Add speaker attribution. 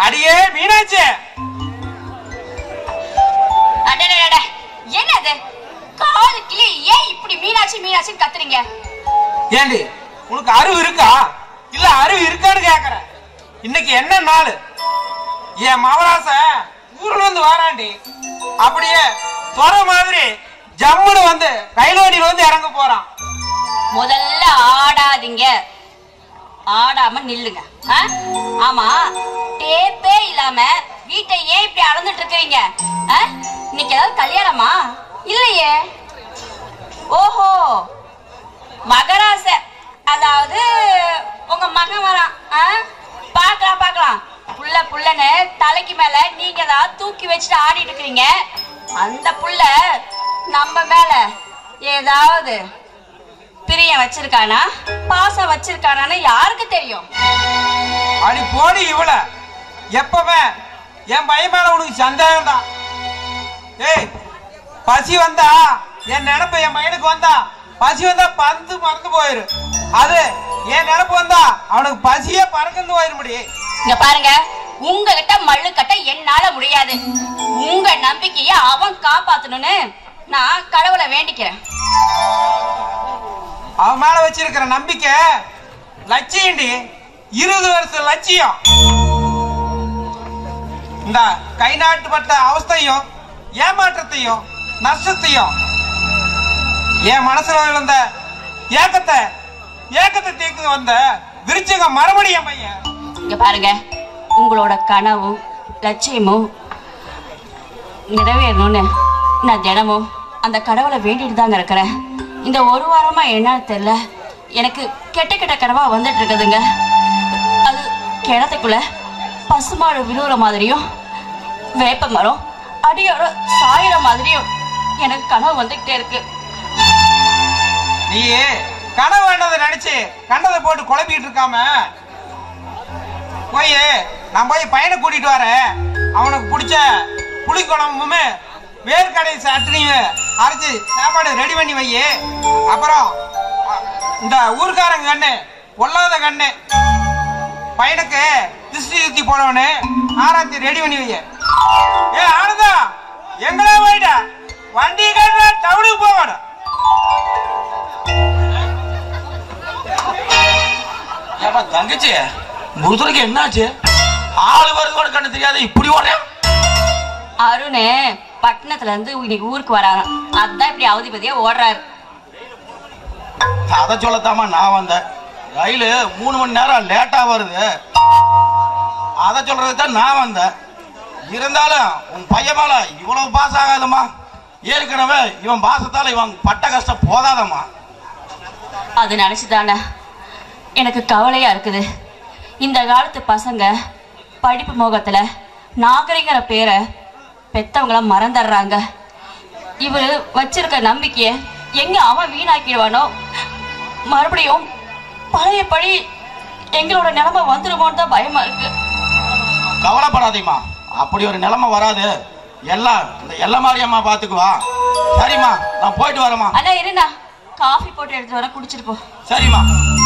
Speaker 1: அடியே மீனாட்சி
Speaker 2: அடடடட, என்னது காலுக்கு ஏன் இப்படி மீனாட்சி மீனாட்சின்னு கத்துறீங்க
Speaker 1: ஏண்டி உனக்கு அறிவு இருக்கா இல்ல அறிவு இருக்கான்னு கேக்குறேன் இன்னைக்கு என்ன நாள் என் மவராச ஊர்ல இருந்து வாராண்டி அப்படியே துற மாதிரி ஜம்முன்னு வந்து கைலோடியில வந்து இறங்க போறான்
Speaker 2: முதல்ல ஆடாதீங்க ஆடாம நில்லுங்க ஆ? ஆமா டேப்பே இல்லாம வீட்டை ஏன் இப்படி அளந்துட்டு இருக்கிறீங்க ஆ? இன்னைக்கு ஏதாவது கல்யாணமா இல்லையே ஓஹோ மகராச அதாவது உங்க மகன் வரான் ஆ? பார்க்கலாம் பார்க்கலாம் புள்ள புள்ளன்னு தலைக்கு மேல நீங்க ஏதாவது தூக்கி வச்சுட்டு ஆடிட்டு இருக்கிறீங்க அந்த புள்ள நம்ம மேல ஏதாவது பிரியம் வச்சிருக்கானா பாசம் வச்சிருக்கானான்னு யாருக்கு தெரியும்
Speaker 1: அடி போடி இவள எப்பவே என் பையன் மேல உனக்கு சந்தேகம் தான் ஏய் பசி வந்தா என் நினப்பு என் பையனுக்கு வந்தா பசி வந்தா பந்து மறந்து போயிரு அது என் நினப்பு வந்தா அவனுக்கு பசியே பறந்து போயிரு முடியும்
Speaker 2: இங்க பாருங்க உங்ககிட்ட மல்லு கட்ட என்னால முடியாது உங்க நம்பிக்கைய அவன் காப்பாத்தணும்னு நான் கடவுளை வேண்டிக்கிறேன்
Speaker 1: அவன் மேல வச்சிருக்கிற நம்பிக்கை லட்சியண்டி இருபது வருஷம் லட்சியம் இந்த கை நாட்டுப்பட்ட அவஸ்தையும் ஏமாற்றத்தையும் நஷ்டத்தையும் என் மனசுல இருந்த ஏக்கத்தை ஏக்கத்தை தீர்க்க வந்த விருச்சக மறுபடியும் என் பையன்
Speaker 2: இங்க பாருங்க உங்களோட கனவும் லட்சியமும் நிறைவேறணும்னு நான் தினமும் அந்த கடவுளை வேண்டிட்டு தாங்க இருக்கிறேன் இந்த ஒரு வாரமா என்னன்னு தெரியல எனக்கு கெட்ட கெட்ட கனவா வந்துட்டு இருக்குதுங்க அது கிணத்துக்குள்ள பசுமாடு விழுவுற மாதிரியும் வேப்ப மரம் அடியோட சாயிற மாதிரியும் எனக்கு கனவு வந்துகிட்டே இருக்கு
Speaker 1: நீ கனவு வேண்டதை நினைச்சு கண்டதை போட்டு குழப்பிட்டு இருக்காம போய் நான் போய் பையனை கூட்டிட்டு வரேன் அவனுக்கு பிடிச்ச புளிக்குழம்புமே வேர்க்கடை சட்னியும் அரைச்சு சாப்பாடு ரெடி பண்ணி வை அப்புறம் அ, இந்த ஊர்க்காரங்க கண்ணு பொல்லாத கண்ணு பையனுக்கு திருஷ்டி சுத்தி போடவனு ஆராத்தி ரெடி பண்ணி வை ஏ ஆனந்தா எங்களே போயிட்டா வண்டி கட்டுற டவுனுக்கு போகணும்
Speaker 3: ஏப்பா தங்கச்சி முருதனுக்கு என்னாச்சு ஆளு வருது கூட கண்ணு தெரியாது இப்படி ஓடுறேன்
Speaker 2: அருண் பட்டணத்துல இருந்து இன்னைக்கு ஊருக்கு வராங்க அதான் இப்படி அவதிபதியா ஓடுறாரு
Speaker 3: அதை சொல்லத்தாமா நான் வந்தேன் ரயிலு மூணு மணி நேரம் லேட்டா வருது அதை சொல்றதுக்கு தான் நான் வந்தேன் இருந்தாலும் உன் பையன் மேல இவ்வளவு பாஸ் ஆகாதம்மா ஏற்கனவே இவன் பாசத்தால இவன் பட்ட கஷ்டம் போதாதம்மா
Speaker 2: அது நினைச்சுதானே எனக்கு கவலையா இருக்குது இந்த காலத்து பசங்க படிப்பு மோகத்துல நாகரிகர பேரை பெத்தவங்கள மறந்துடுறாங்க இவர் வச்சிருக்க நம்பிக்கைய எங்க அவன் வீணாக்கிடுவானோ மறுபடியும் பழையபடி எங்களோட நிலைமை வந்துருமோன்னு தான் பயமா இருக்கு
Speaker 3: கவலைப்படாதீம்மா அப்படி ஒரு நிலைமை வராது எல்லாம் இந்த எல்ல மாரியம்மா பாத்துக்குவா சரிம்மா நான் போயிட்டு வரேம்மா
Speaker 2: அண்ணா இருண்ணா காஃபி போட்டு எடுத்து வர குடிச்சிட்டு போ
Speaker 3: சரிம்மா